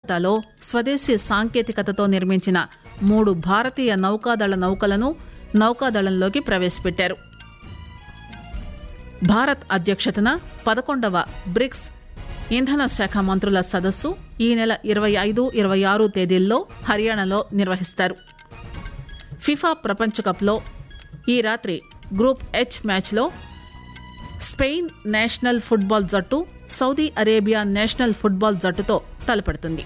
కోల్కతాలో స్వదేశీ సాంకేతికతతో నిర్మించిన మూడు భారతీయ నౌకాదళ నౌకలను నౌకాదళంలోకి ప్రవేశపెట్టారు భారత్ అధ్యక్షతన పదకొండవ బ్రిక్స్ ఇంధన శాఖ మంత్రుల సదస్సు ఈ నెల ఇరవై ఐదు ఇరవై ఆరు తేదీల్లో హర్యానాలో నిర్వహిస్తారు ఫిఫా ప్రపంచ కప్లో ఈ రాత్రి గ్రూప్ హెచ్ మ్యాచ్లో స్పెయిన్ నేషనల్ ఫుట్బాల్ జట్టు సౌదీ అరేబియా నేషనల్ ఫుట్బాల్ జట్టుతో తలపడుతుంది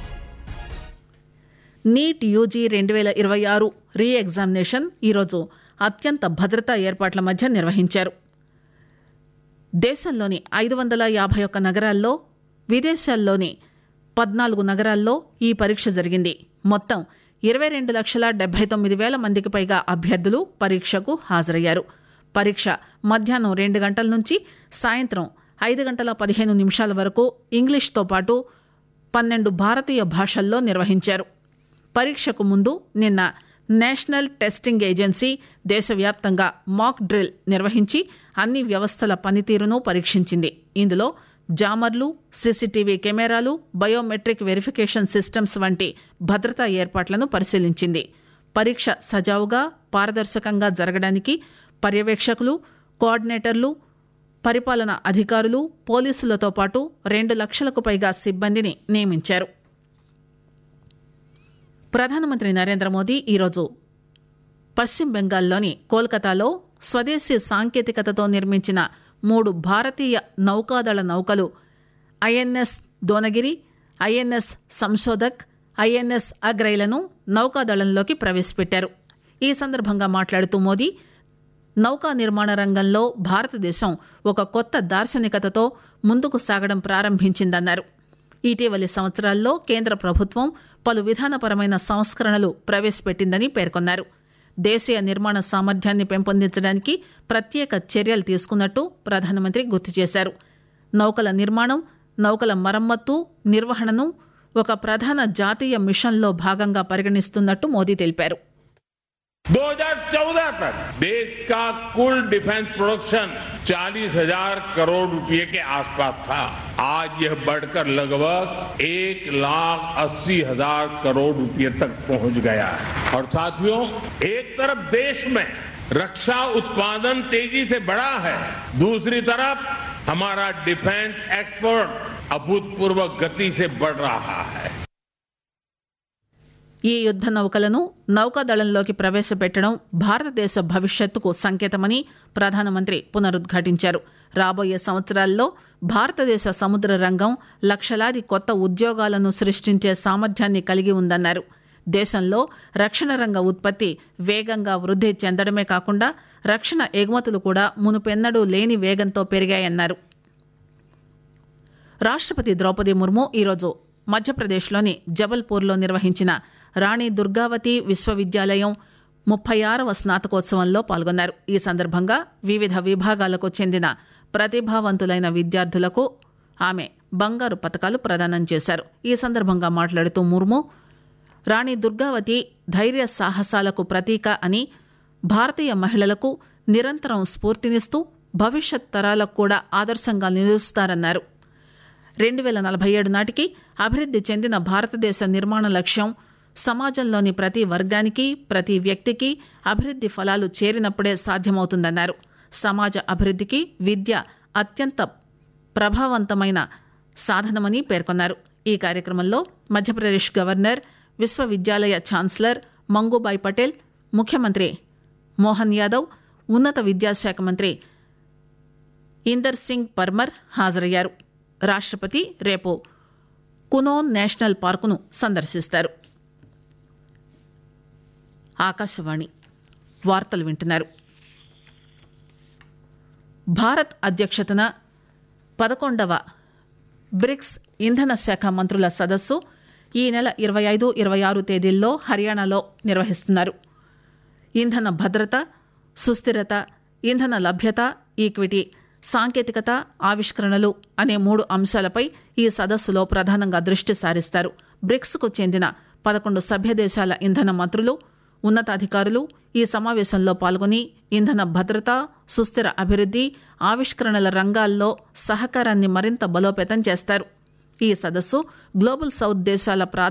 నీట్ యూజీ రెండు వేల ఇరవై ఆరు రీ ఎగ్జామినేషన్ ఈరోజు అత్యంత భద్రతా ఏర్పాట్ల మధ్య నిర్వహించారు దేశంలోని ఐదు వందల యాభై ఒక్క నగరాల్లో విదేశాల్లోని పద్నాలుగు నగరాల్లో ఈ పరీక్ష జరిగింది మొత్తం ఇరవై రెండు లక్షల డెబ్బై తొమ్మిది వేల మందికి పైగా అభ్యర్థులు పరీక్షకు హాజరయ్యారు పరీక్ష మధ్యాహ్నం రెండు గంటల నుంచి సాయంత్రం ఐదు గంటల పదిహేను నిమిషాల వరకు ఇంగ్లీష్తో పాటు పన్నెండు భారతీయ భాషల్లో నిర్వహించారు పరీక్షకు ముందు నిన్న నేషనల్ టెస్టింగ్ ఏజెన్సీ దేశవ్యాప్తంగా మాక్ డ్రిల్ నిర్వహించి అన్ని వ్యవస్థల పనితీరును పరీక్షించింది ఇందులో జామర్లు సీసీటీవీ కెమెరాలు బయోమెట్రిక్ వెరిఫికేషన్ సిస్టమ్స్ వంటి భద్రతా ఏర్పాట్లను పరిశీలించింది పరీక్ష సజావుగా పారదర్శకంగా జరగడానికి పర్యవేక్షకులు కోఆర్డినేటర్లు పరిపాలన అధికారులు పోలీసులతో పాటు రెండు లక్షలకు పైగా సిబ్బందిని నియమించారు ప్రధానమంత్రి నరేంద్ర మోదీ ఈరోజు పశ్చిమ బెంగాల్లోని కోల్కతాలో స్వదేశీ సాంకేతికతతో నిర్మించిన మూడు భారతీయ నౌకాదళ నౌకలు INS Dunagiri INS Sanshodhak INS అగ్రైలను నౌకాదళంలోకి ప్రవేశపెట్టారు ఈ సందర్భంగా మాట్లాడుతూ మోదీ నౌకా నిర్మాణ రంగంలో భారతదేశం ఒక కొత్త దార్శనికతతో ముందుకు సాగడం ప్రారంభించిందన్నారు ఇటీవలి సంవత్సరాల్లో కేంద్ర ప్రభుత్వం పలు విధానపరమైన సంస్కరణలు ప్రవేశపెట్టిందని పేర్కొన్నారు దేశీయ నిర్మాణ సామర్థ్యాన్ని పెంపొందించడానికి ప్రత్యేక చర్యలు తీసుకున్నట్టు ప్రధానమంత్రి గుర్తు చేశారు నౌకల నిర్మాణం నౌకల మరమ్మత్తు నిర్వహణను ఒక ప్రధాన జాతీయ మిషన్లో భాగంగా పరిగణిస్తున్నట్టు మోదీ తెలిపారు 2014 तक देश का कुल डिफेंस प्रोडक्शन चालीस हजार करोड़ रुपए के आसपास था आज यह बढ़कर लगभग एक लाख अस्सी हजार करोड़ रुपए तक पहुंच गया है और साथियों एक तरफ देश में रक्षा उत्पादन तेजी से बढ़ा है दूसरी तरफ हमारा डिफेंस एक्सपोर्ट अभूतपूर्व गति से बढ़ रहा है ఈ యుద్ధ నౌకలను నౌకాదళంలోకి ప్రవేశపెట్టడం భారతదేశ భవిష్యత్తుకు సంకేతమని ప్రధానమంత్రి పునరుద్ఘాటించారు రాబోయే సంవత్సరాల్లో భారతదేశ సముద్ర రంగం లక్షలాది కొత్త ఉద్యోగాలను సృష్టించే సామర్థ్యాన్ని కలిగి ఉందన్నారు దేశంలో రక్షణ రంగ ఉత్పత్తి వేగంగా వృద్ధి చెందడమే కాకుండా రక్షణ ఎగుమతులు కూడా మునుపెన్నడూ లేని వేగంతో పెరిగాయన్నారు రాష్ట్రపతి ద్రౌపది ముర్ము ఈరోజు మధ్యప్రదేశ్లోని జబల్పూర్లో నిర్వహించిన రాణి దుర్గావతి విశ్వవిద్యాలయం ముప్పై ఆరవ స్నాతకోత్సవంలో పాల్గొన్నారు ఈ సందర్భంగా వివిధ విభాగాలకు చెందిన ప్రతిభావంతులైన విద్యార్థులకు ఆమె బంగారు పథకాలు ప్రదానం చేశారు ఈ సందర్భంగా మాట్లాడుతూ ముర్ము రాణి దుర్గావతి ధైర్య సాహసాలకు ప్రతీక అని భారతీయ మహిళలకు నిరంతరం స్ఫూర్తినిస్తూ భవిష్యత్ తరాలకు కూడా ఆదర్శంగా నిలుస్తారన్నారు రెండు వేల నలభై ఏడు నాటికి అభివృద్ధి చెందిన భారతదేశ నిర్మాణ లక్ష్యం సమాజంలోని ప్రతి వర్గానికి ప్రతి వ్యక్తికి అభివృద్ధి ఫలాలు చేరినప్పుడే సాధ్యమవుతుందన్నారు సమాజ అభివృద్ధికి విద్య అత్యంత ప్రభావవంతమైన సాధనమని పేర్కొన్నారు ఈ కార్యక్రమంలో మధ్యప్రదేశ్ గవర్నర్ విశ్వవిద్యాలయ ఛాన్సలర్ మంగుబాయ్ పటేల్ ముఖ్యమంత్రి మోహన్ యాదవ్ ఉన్నత విద్యాశాఖ మంత్రి ఇందర్ సింగ్ పర్మర్ హాజరయ్యారు రాష్ట్రపతి రేపు కునోన్ నేషనల్ పార్కును సందర్శిస్తారు ఆకాశవాణి వార్తలు వింటున్నారు భారత్ అధ్యక్షతన పదకొండవ బ్రిక్స్ ఇంధన శాఖ మంత్రుల సదస్సు ఈ నెల ఇరవై ఐదు ఇరవై ఆరు తేదీల్లో హర్యానాలో నిర్వహిస్తున్నారు ఇంధన భద్రత సుస్థిరత ఇంధన లభ్యత ఈక్విటీ సాంకేతికత ఆవిష్కరణలు అనే మూడు అంశాలపై ఈ సదస్సులో ప్రధానంగా దృష్టి సారిస్తారు బ్రిక్స్కు చెందిన పదకొండు సభ్య దేశాల ఇంధన మంత్రులు ఉన్నతాధికారులు ఈ సమావేశంలో పాల్గొని ఇంధన భద్రత సుస్థిర అభివృద్ధి ఆవిష్కరణల రంగాల్లో సహకారాన్ని మరింత బలోపేతం చేస్తారు ఈ సదస్సు గ్లోబల్ సౌత్ దేశాల ప్రాధాన్యత